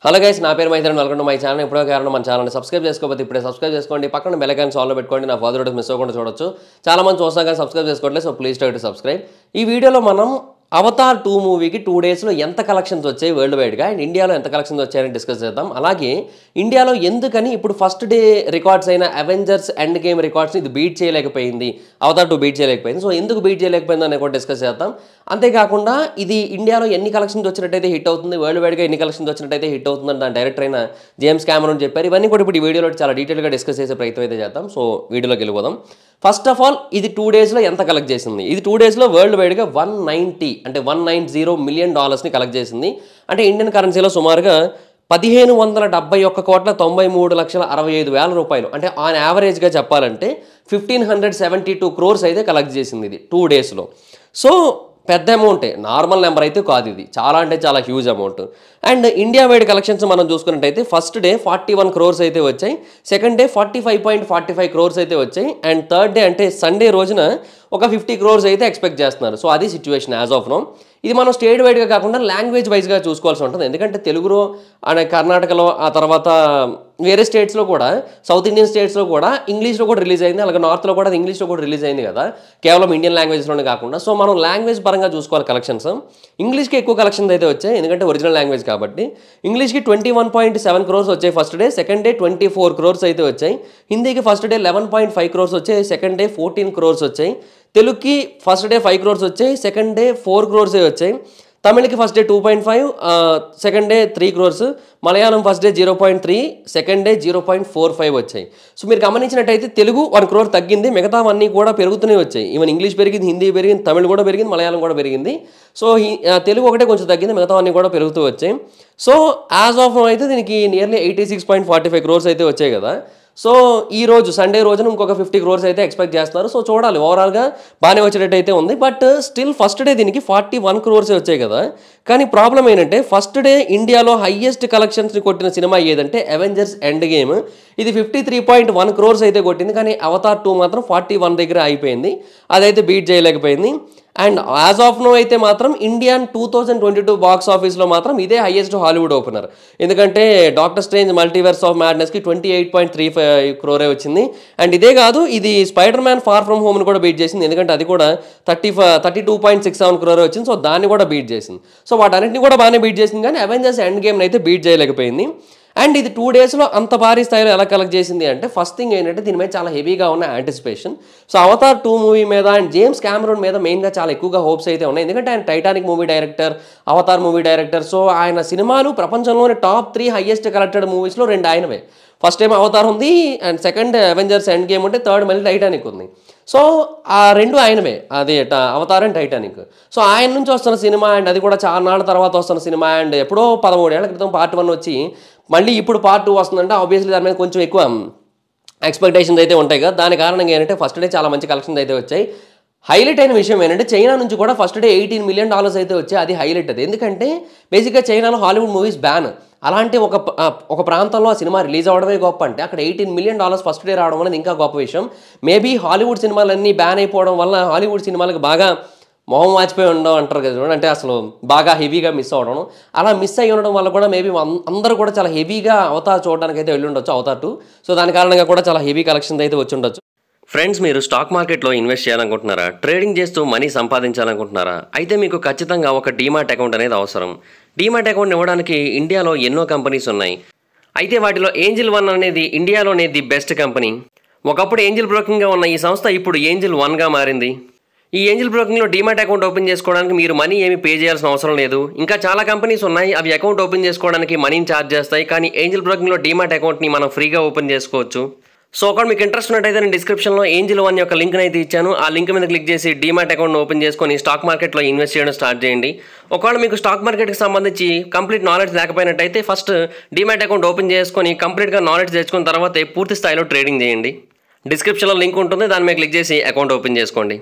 hello guys నా పేరు Maitri welcome to my channel ఎప్పుడో కారణం మన ఛానల్ని సబ్స్క్రైబ్ చేసుకోకపోతే ఇప్పుడే సబ్స్క్రైబ్ చేసుకోండి పక్కన బెల్ ఐకాన్ సాల్వ్ పెట్టుకోండి నా ఫాదర్ మిస్ అవ్వకుండా చూడొచ్చు చాలా మంది చూస్తాం కానీ సబ్స్క్రైబ్ చేసుకోవట్లేదు so please try to subscribe ఈ వీడియోలో మనం అవతార్ టూ మూవీకి టూ డేస్లో ఎంత కలెక్షన్స్ వచ్చాయి వరల్డ్ వైడ్గా అండ్ ఇండియాలో ఎంత కలెక్షన్స్ వచ్చాయని డిస్కస్ చేద్దాం అలాగే ఇండియాలో ఎందుకని ఇప్పుడు ఫస్ట్ డే రికార్డ్స్ అయిన అవెంజర్స్ ఎండ్ గేమ్ రికార్డ్స్ని ఇది బీట్ చేయలేకపోయింది అవతార్ టూ బీట్ చేయలేకపోయింది సో ఎందుకు బీట్ చేయలేకపోయింది అని కూడా డిస్కస్ చేద్దాం అంతేకాకుండా ఇది ఇండియాలో ఎన్ని కలెక్షన్స్ వచ్చినట్టయితే హిట్ అవుతుంది వరల్డ్ వైడ్గా ఎన్ని కలెక్షన్స్ వచ్చినట్టయితే హిట్ అవుతుందని దాని డైరెక్టర్ అయిన జేమ్స్ క్యామరన్ చెప్పారు ఇవన్నీ కూడా ఇప్పుడు ఈ వీడియోలో చాలా డీటెయిల్గా డిస్కస్ చేసే ప్రయత్నం అయితే చేద్దాం సో వీడియోలోకి వెళ్ళిపోదాం ఫస్ట్ ఆఫ్ ఆల్ ఇది టూ డేస్లో ఎంత కలెక్ట్ చేసింది ఇది టూ డేస్లో వరల్డ్ వైడ్గా వన్ నైంటీ అంటే వన్ నైన్ జీరో మిలియన్ డాలర్స్ని కలెక్ట్ చేసింది అంటే ఇండియన్ కరెన్సీలో సుమారుగా పదిహేను వందల డెబ్బై ఒక్క కోట్ల తొంభై మూడు లక్షల అరవై ఐదు వేల రూపాయలు అంటే ఆన్ యావరేజ్గా చెప్పాలంటే fifteen hundred seventy two crores అయితే కలెక్ట్ చేసింది ఇది టూ డేస్లో సో పెద్ద అమౌంటే నార్మల్ నెంబర్ అయితే కాదు ఇది చాలా అంటే చాలా huge amount and India wide collections మనం చూసుకున్నట్టయితే first day forty one crores అయితే వచ్చాయి second day forty five point forty five crores అయితే వచ్చాయి అండ్ థర్డ్ డే అంటే సండే రోజున ఒక ఫిఫ్టీ క్రోర్స్ అయితే ఎక్స్పెక్ట్ చేస్తున్నారు సో అది సిచ్యువేషన్ యాజ్ ఆఫ్ నో ఇది మనం స్టేట్ వైడ్గా కాకుండా లాంగ్వేజ్ వైజ్గా చూసుకోవాల్సి ఉంటుంది ఎందుకంటే తెలుగులో అండ్ కర్ణాటకలో ఆ తర్వాత వేరే స్టేట్స్లో కూడా సౌత్ ఇండియన్ స్టేట్స్లో కూడా ఇంగ్లీష్లో కూడా రిలీజ్ అయింది అలాగే నార్త్లో కూడా అది ఇంగ్లీష్లో కూడా రిలీజ్ అయింది కదా కేవలం ఇండియన్ లాంగ్వేజ్లోనే కాకుండా సో మనం లాంగ్వేజ్ పరంగా చూసుకోవాలి కలెక్షన్స్ ఇంగ్లీష్కి ఎక్కువ కలెక్షన్స్ అయితే వచ్చాయి ఎందుకంటే ఒరిజినల్ లాంగ్వేజ్ కాబట్టి ఇంగ్లీష్కి twenty one point seven crores వచ్చాయి first day second day twenty four crores అయితే వచ్చాయి హిందీకి first day eleven point five crores వచ్చాయి సెకండ్ డే ఫోర్టీన్ క్రోర్స్ వచ్చాయి తెలుగుకి ఫస్ట్ డే ఫైవ్ క్రోర్స్ వచ్చాయి సెకండ్ డే ఫోర్ క్రోర్సే వచ్చాయి తమిళకి first day two point five second day three crores Malayalam first day zero point three second day zero point four five వచ్చాయి so మీరు గమనించినట్టయితే తెలుగు వన్ క్రోర్ తగ్గింది మిగతావన్నీ కూడా పెరుగుతూనే వచ్చాయి ఈవెన్ ఇంగ్లీష్ పెరిగింది హిందీ పెరిగింది తమిళ్ కూడా పెరిగింది మలయాళం కూడా పెరిగింది సో ఈ- ఆ, తెలుగు ఒకటే కొంచెం తగ్గింది మిగతావన్నీ కూడా పెరుగుతూ వచ్చాయి సో యాజ్ ఆఫ్ అయితే దీనికి nearly eighty six point forty five crores అయితే వచ్చాయి కదా సో ఈ రోజు సండే రోజున ఇంకొక ఫిఫ్టీ క్రోర్స్ అయితే ఎక్స్పెక్ట్ చేస్తున్నారు సో చూడాలి ఓవరాల్గా బాగానే వచ్చేటట్టు అయితే ఉంది బట్ స్టిల్ ఫస్ట్ డే దీనికి ఫార్టీ వన్ క్రోర్స్ వచ్చాయి కదా కానీ ప్రాబ్లం ఏంటంటే ఫస్ట్ డే ఇండియాలో హైయెస్ట్ కలెక్షన్స్ని కొట్టిన సినిమా ఏదంటే అవెంజర్స్ ఎండ్ గేమ్ ఇది fifty three point one crores అయితే కొట్టింది కానీ అవతార్ టూ మాత్రం ఫార్టీ వన్ దగ్గర అయిపోయింది అదైతే బీట్ చేయలేకపోయింది అండ్ యాజ్ ఆఫ్ నో అయితే మాత్రం Indian two thousand twenty two box ఆఫీస్లో మాత్రం ఇదే హైయెస్ట్ హాలీవుడ్ ఓపెనర్ ఎందుకంటే డాక్టర్ స్ట్రేంజ్ మల్టీవర్స్ ఆఫ్ మ్యాడ్నెస్కి twenty eight point three five crore వచ్చింది అండ్ ఇదే కాదు ఇది స్పైడర్ మ్యాన్ ఫార్ ఫ్రమ్ హోమ్ని కూడా బీట్ చేసింది ఎందుకంటే అది కూడా thirty thirty two point six seven crore వచ్చింది సో దాన్ని కూడా బీట్ చేసింది సో వాటన్నిటిని కూడా బాగానే బీట్ చేసింది కానీ అవెంజర్స్ ఎండ్ గేమ్ని అయితే బీట్ చేయలేకపోయింది అండ్ ఇది టూ డేస్లో అంత భారీ స్థాయిలో ఎలా కలెక్ట్ చేసింది అంటే ఫస్ట్ థింగ్ ఏంటంటే దీని మీద చాలా హెవీగా ఉన్న anticipation so Avatar two movie మీద అండ్ జేమ్స్ క్యామరూన్ మీద మెయిన్గా చాలా ఎక్కువగా హోప్స్ అయితే ఉన్నాయి ఎందుకంటే ఆయన Titanic movie director Avatar movie director so ఆయన సినిమాలు ప్రపంచంలోని టాప్ త్రీ హైయెస్ట్ కలెక్టెడ్ మూవీస్లో రెండు ఆయనవే ఫస్ట్ టైం అవతార్ ఉంది and second Avengers Endgame ఉంటే థర్డ్ మళ్ళీ టైటానిక్ ఉంది సో ఆ రెండు ఆయనవే అది ట- అవతార్ అండ్ టైటానిక్ సో ఆయన నుంచి వస్తున్న సినిమా అండ్ అది కూడా చాలా నాళ్ళ తర్వాత వస్తున్న సినిమా అండ్ ఎప్పుడో పదమూడేళ్ల క్రితం పార్ట్ వన్ వచ్చి మళ్ళీ ఇప్పుడు పార్ట్ టూ వస్తుందంటే ఆబ్వియస్లీ దాని మీద కొంచెం ఎక్కువ ఎక్స్పెక్టేషన్స్ అయితే ఉంటాయి కదా దాని కారణంగా ఏంటంటే ఫస్ట్ డే చాలా మంచి కలెక్షన్స్ అయితే వచ్చాయి హైలైట్ అయిన విషయం ఏంటంటే చైనా నుంచి కూడా first day eighteen million dollars అయితే వచ్చాయి అది హైలైట్ అది ఎందుకంటే బేసిక్గా చైనాలో హాలీవుడ్ మూవీస్ బ్యాన్ అలాంటి ఒక ప- ఆ, ఒక ప్రాంతంలో ఆ సినిమా రిలీజ్ అవ్వడమే గొప్ప అంటే అక్కడ eighteen million dollars first day రావడం అనేది ఇంకా గొప్ప విషయం మేబీ హాలీవుడ్ సినిమాలన్నీ బ్యాన్ అయిపోవడం వల్ల హాలీవుడ్ సినిమాలకు బాగా మొహం వాచిపోయి ఉండడం అంటారు కదా చూడండి అంటే అసలు బాగా హెవీగా మిస్ అవ్వడం అలా మిస్ అయ్యి ఉండడం వల్ల కూడా మేబీ అందరూ కూడా చాలా హెవీగా అవతార్ చూడడానికి అయితే వెళ్ళి ఉండొచ్చు అవతార్ టూ సో దాని కారణంగా కూడా చాలా హెవీ కలెక్షన్స్ అయితే వచ్చి ఉండొచ్చు ఫ్రెండ్స్ మీరు స్టాక్ మార్కెట్లో ఇన్వెస్ట్ చేయాలనుకుంటున్నారా ట్రేడింగ్ చేస్తూ మనీ సంపాదించాలనుకుంటున్నారా అయితే మీకు ఖచ్చితంగా ఒక డీమాట్ అకౌంట్ అనేది అవసరం డీమాట్ అకౌంట్ ఇవ్వడానికి ఇండియాలో ఎన్నో కంపెనీస్ ఉన్నాయి అయితే వాటిలో ఏంజిల్ వన్ అనేది ఇండియాలోనే ది బెస్ట్ కంపెనీ ఒకప్పుడు ఏంజిల్ బ్రోకింగ్గా ఉన్న ఈ సంస్థ ఇప్పుడు ఏంజిల్ వన్గా మారింది ఈ ఏంజిల్ బ్రోకింగ్లో డీమాట్ అకౌంట్ ఓపెన్ చేసుకోవడానికి మీరు మనీ ఏమి పే చేయాల్సిన అవసరం లేదు ఇంకా చాలా కంపెనీస్ ఉన్నాయి అవి అకౌంట్ ఓపెన్ చేసుకోవడానికి మనీని ఛార్జ్ చేస్తాయి కానీ ఏంజిల్ బ్రోకింగ్లో డీమాట్ అకౌంట్ని మనం ఫ్రీగా ఓపెన్ చేసుకోవచ్చు సో ఒకవేళ మీకు ఇంట్రెస్ట్ ఉన్నట్టయితే నేను డిస్క్రిప్షన్లో ఏంజిల్ వన్ యొక్క లింక్ అయితే ఇచ్చాను ఆ లింక్ మీద క్లిక్ చేసి డీమాట్ అకౌంట్ ఓపెన్ చేసుకొని స్టాక్ మార్కెట్లో ఇన్వెస్ట్ చేయడం స్టార్ట్ చేయండి ఒకవేళ మీకు స్టాక్ మార్కెట్కి సంబంధించి కంప్లీట్ నాలెడ్జ్ లేకపోయినట్టయితే ఫస్ట్ డీమాట్ అకౌంట్ ఓపెన్ చేసుకొని కంప్లీట్గా నాలెడ్జ్ తెచ్చుకున్న తర్వాత పూర్తి స్థాయిలో ట్రేడింగ్ చేయండి డిస్క్రిప్షన్లో లింక్ ఉంటుంది దాని మీద క్లిక్ చేసి అకౌంట్ ఓపెన్ చేసుకోండి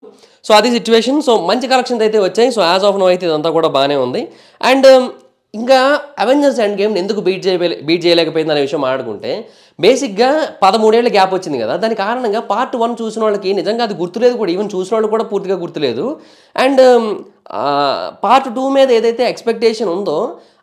సో అది సిచ్యువేషన్ సో మంచి కలెక్షన్స్ అయితే వచ్చాయి సో యాజ్ ఆఫ్ నో అయితే ఇదంతా కూడా బాగానే ఉంది అండ్ ఇంకా అవెంజర్స్ ఎండ్ గేమ్ ఎందుకు బీట్ చేయ బీట్ చేయలేకపోయింది అనే విషయం మాట్లాడుకుంటే బేసిక్గా పదమూడేళ్ళ గ్యాప్ వచ్చింది కదా దాని కారణంగా పార్ట్ వన్ చూసిన వాళ్ళకి నిజంగా అది గుర్తులేదు కూడా ఈవెన్ చూసిన వాళ్ళు కూడా పూర్తిగా గుర్తులేదు అండ్ పార్ట్ టూ మీద ఏదైతే ఎక్స్పెక్టేషన్ ఉందో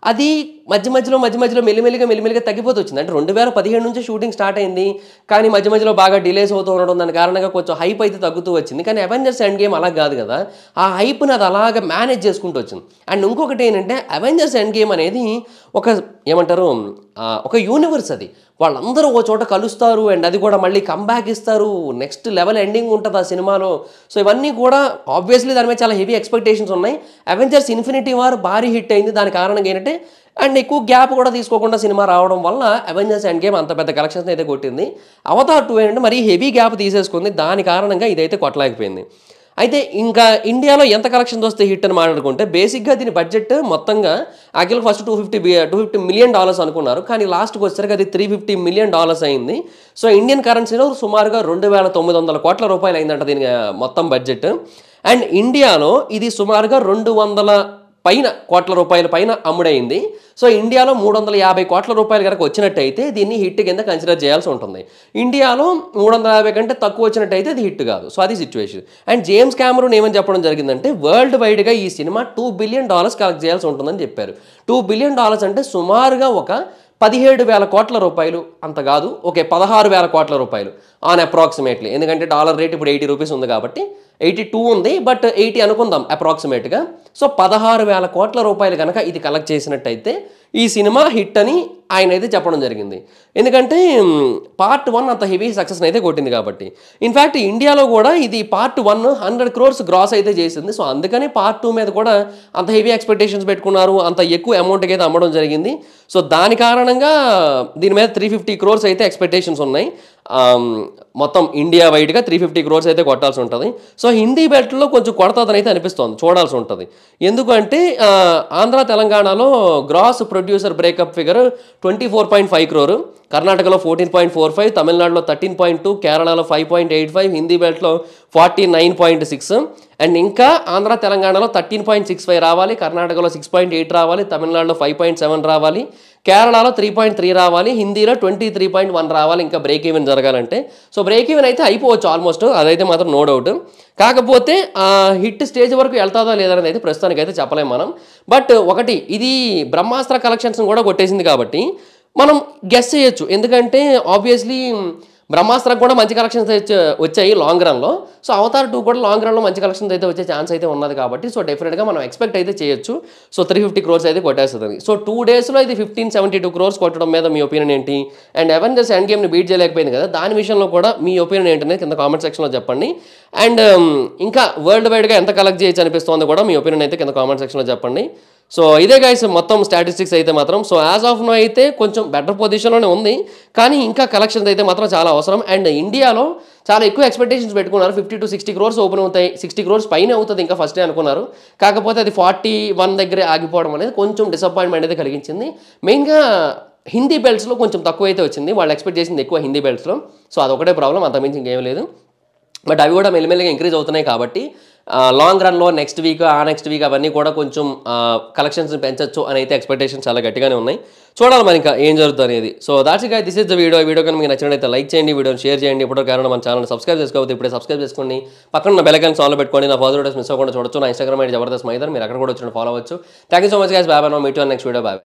అది మధ్య మధ్యలో మధ్య మధ్యలో మెల్లిమెల్లిగా మెల్లిమెల్లిగా తగ్గిపోతూ వచ్చింది అంటే రెండు వేల పదిహేడు నుంచి షూటింగ్ స్టార్ట్ అయింది కానీ మధ్య మధ్యలో బాగా డిలేస్ అవుతూ ఉండడం దాని కారణంగా కొంచెం హైప్ అయితే తగ్గుతూ వచ్చింది కానీ అవెంజర్స్ ఎండ్ గేమ్ అలా కాదు కదా ఆ హైప్ని అది అలాగ మేనేజ్ చేసుకుంటూ వచ్చింది అండ్ ఇంకొకటి ఏంటంటే అవెంజర్స్ ఎండ్ గేమ్ అనేది ఒక ఏమంటారు ఆ, ఒక యూనివర్స్ అది వాళ్ళందరూ ఓ చోట కలుస్తారు అండ్ అది కూడా మళ్ళీ కంబ్యాక్ ఇస్తారు నెక్స్ట్ లెవెల్ ఎండింగ్ ఉంటుంది ఆ సినిమాలో సో ఇవన్నీ కూడా ఆబ్వియస్లీ దాని మీద చాలా హెవీ ఎక్స్పెక్టేషన్స్ ఉన్నాయి అవెంజర్స్ ఇన్ఫినిటీ వార్ భారీ హిట్ అయింది దాని కారణంగా ఏంటంటే అండ్ ఎక్కువ గ్యాప్ కూడా తీసుకోకుండా సినిమా రావడం వల్ల అవెంజర్స్ ఎండ్ గేమ్ అంత పెద్ద కలెక్షన్స్ అయితే కొట్టింది అవతార్ టూ ఏంటంటే మరీ హెవీ గ్యాప్ తీసేసుకుంది దాని కారణంగా ఇదైతే కొట్టలేకపోయింది అయితే ఇంకా ఇండియాలో ఎంత కలెక్షన్స్ వస్తే హిట్ అని మాట్లాడుకుంటే బేసిక్గా దీని బడ్జెట్ మొత్తంగా actual first two fifty two fifty million dollars అనుకున్నారు కానీ లాస్ట్కి వచ్చేసరికి అది త్రీ ఫిఫ్టీ మిలియన్ డాలర్స్ అయింది సో ఇండియన్ కరెన్సీలో సుమారుగా రెండు వేల తొమ్మిది వందల కోట్ల రూపాయలు అయిందంట దీని ఆ, మొత్తం బడ్జెట్ అండ్ ఇండియాలో ఇది సుమారుగా రెండు వందల పైన కోట్ల రూపాయల పైన అమ్ముడైంది సో ఇండియాలో మూడు వందల యాభై కోట్ల రూపాయలు కనుక వచ్చినట్టయితే దీన్ని హిట్ కింద కన్సిడర్ చేయాల్సి ఉంటుంది ఇండియాలో మూడు వందల యాభై కంటే తక్కువ వచ్చినట్టయితే అది హిట్ కాదు సో అది సిచ్యువేషన్ అండ్ జేమ్స్ క్యామరూన్ ఏమని చెప్పడం జరిగిందంటే వరల్డ్ వైడ్గా ఈ సినిమా టూ బిలియన్ డాలర్స్ కలెక్ట్ చేయాల్సి ఉంటుందని చెప్పారు టూ బిలియన్ డాలర్స్ అంటే సుమారుగా ఒక పదిహేడు వేల కోట్ల రూపాయలు అంత కాదు ఓకే పదహారు వేల కోట్ల రూపాయలు ఆన్ అప్రాక్సిమేట్లీ ఎందుకంటే డాలర్ రేట్ ఇప్పుడు ఎయిటీ రూపీస్ ఉంది కాబట్టి ఎయిటీ టూ ఉంది బట్ ఎయిటీ అనుకుందాం అప్రాక్సిమేట్గా సో పదహారు వేల కోట్ల రూపాయలు కనుక ఇది కలెక్ట్ చేసినట్టయితే ఈ సినిమా హిట్ అని ఆయన అయితే చెప్పడం జరిగింది ఎందుకంటే పార్ట్ వన్ అంత హెవీ సక్సెస్ అయితే కొట్టింది కాబట్టి ఇన్ఫ్యాక్ట్ ఇండియాలో కూడా ఇది part one hundred crores gross అయితే చేసింది సో అందుకని పార్ట్ టూ మీద కూడా అంత హెవీ ఎక్స్పెక్టేషన్స్ పెట్టుకున్నారు అంత ఎక్కువ అమౌంట్కి అయితే అమ్మడం జరిగింది సో దాని కారణంగా దీని మీద త్రీ ఫిఫ్టీ క్రోర్స్ అయితే ఎక్స్పెక్టేషన్స్ ఉన్నాయి ఆమ్, మొత్తం ఇండియా వైడ్గా త్రీ ఫిఫ్టీ క్రోర్స్ అయితే కొట్టాల్సి ఉంటుంది సో హిందీ బెల్ట్లో కొంచెం కొడతాదని అయితే అనిపిస్తోంది చూడాల్సి ఉంటుంది ఎందుకంటే ఆ, ఆంధ్ర తెలంగాణలో gross producer breakup figure twenty four point five crore కర్ణాటకలో ఫోర్టీన్ పాయింట్ ఫోర్ ఫైవ్ తమిళనాడులో థర్టీన్ పాయింట్ టూ కేరళలో five point eight five Hindi బెల్ట్లో forty nine point six and ఇంకా ఆంధ్ర తెలంగాణలో థర్టీన్ పాయింట్ సిక్స్ ఫైవ్ రావాలి కర్ణాటకలో సిక్స్ పాయింట్ ఎయిట్ రావాలి తమిళనాడులో ఫైవ్ పాయింట్ సెవెన్ రావాలి కేరళలో త్రీ పాయింట్ త్రీ రావాలి హిందీలో ట్వంటీ త్రీ పాయింట్ వన్ రావాలి ఇంకా బ్రేక్ ఈవెన్ జరగాలంటే సో బ్రేక్ ఈవెన్ అయితే అయిపోవచ్చు ఆల్మోస్ట్ అదైతే మాత్రం నో డౌట్ కాకపోతే ఆ హిట్ స్టేజ్ వరకు వెళ్తాదా లేదనేది అయితే ప్రస్తుతానికి అయితే చెప్పలేం మనం బట్ ఒకటి ఇది బ్రహ్మాస్త్ర కలెక్షన్స్ని కూడా కొట్టేసింది కాబట్టి మనం గెస్ చేయొచ్చు ఎందుకంటే ఆబ్వియస్లీ బ్రహ్మాస్త్రకు కూడా మంచి కలెక్షన్స్ అయితే వచ్చాయి లాంగ్ రన్లో సో అవతార్ టూ కూడా లాంగ్ రన్లో మంచి కలెక్షన్స్ అయితే వచ్చే ఛాన్స్ అయితే ఉన్నది కాబట్టి సో డెఫినెట్గా మనం ఎక్స్పెక్ట్ అయితే చేయొచ్చు సో త్రీ ఫిఫ్టీ క్రోర్స్ అయితే కొట్టేస్తుంది సో టూ డేస్లో ఇది ఫిఫ్టీన్ సెవెంటీ టూ క్రోర్స్ కొట్టడం మీద మీ ఒపీనియన్ ఏంటి అండ్ అవెంజర్స్ ఎండ్ గేమ్ని బీట్ చేయలేకపోయింది కదా దాని విషయంలో కూడా మీ ఒపీనియన్ ఏంటనేది కింద కామెంట్ సెక్షన్లో చెప్పండి అండ్ ఇంకా వరల్డ్ వైడ్గా ఎంత కలెక్ట్ చేయొచ్చు అనిపిస్తుందో కూడా మీ ఒపీనియన్ అయితే కింద కామెంట్ సెక్షన్లో చెప్పండి సో ఇదే గైస్ మొత్తం స్టాటిస్టిక్స్ అయితే మాత్రం సో యాజ్ ఆఫ్ నో అయితే కొంచెం బెటర్ పొజిషన్లోనే ఉంది కానీ ఇంకా కలెక్షన్స్ అయితే మాత్రం చాలా అవసరం అండ్ ఇండియాలో చాలా ఎక్కువ ఎక్స్పెక్టేషన్స్ పెట్టుకున్నారు fifty to sixty crores open అవుతాయి సిక్స్టీ క్రోర్స్ పైన అవుతుంది ఇంకా ఫస్టే అనుకున్నారు కాకపోతే అది ఫార్టీ వన్ దగ్గరే ఆగిపోవడం అనేది కొంచెం డిసప్పాయింట్మెంట్ అయితే కలిగించింది మెయిన్గా హిందీ బెల్ట్స్లో కొంచెం తక్కువ అయితే వచ్చింది వాళ్ళు ఎక్స్పెక్ట్ చేసింది ఎక్కువ హిందీ బెల్ట్స్లో సో అదొకటే ప్రాబ్లం అంతమించి ఇంకేం లేదు బట్ అవి కూడా మెల్లిమెల్లిగా ఇంక్రీజ్ అవుతున్నాయి కాబట్టి లాంగ్ రన్లో నెక్స్ట్ వీక్ ఆ నెక్స్ట్ వీక్ అవన్నీ కూడా కొంచెం కలెక్షన్స్ పెంచొచ్చు అని అయితే ఎక్స్పెక్టేషన్స్ చాలా గట్టిగానే ఉన్నాయి చూడాలి మరి ఇంకా ఏం జరుగుతుంది అనేది సో దాట్స్ గా this is the video video కనుక మీకు నచ్చినట్లయితే లైక్ చేయండి వీడియోని షేర్ చేయండి ఇప్పుడు కారణం మన ఛానల్ సబ్స్క్రైబ్ చేసుకోవద్దు ఇప్పుడే సబ్స్క్రైబ్ చేసుకోండి పక్కన ఉన్న బెల్ ఐకాన్ ఆన్లో పెట్టుకోండి నా ఫాదర్ వీడియోస్ మిస్ అవ్వకుండా చూడొచ్చు నా ఇన్స్టాగ్రామ్ ఐడి జబర్దస్త్ మైదర్ మీరు అక్కడ కూడా వచ్చి ఫాలో అవ్వచ్చు thank you so much guys bye no meet next video bye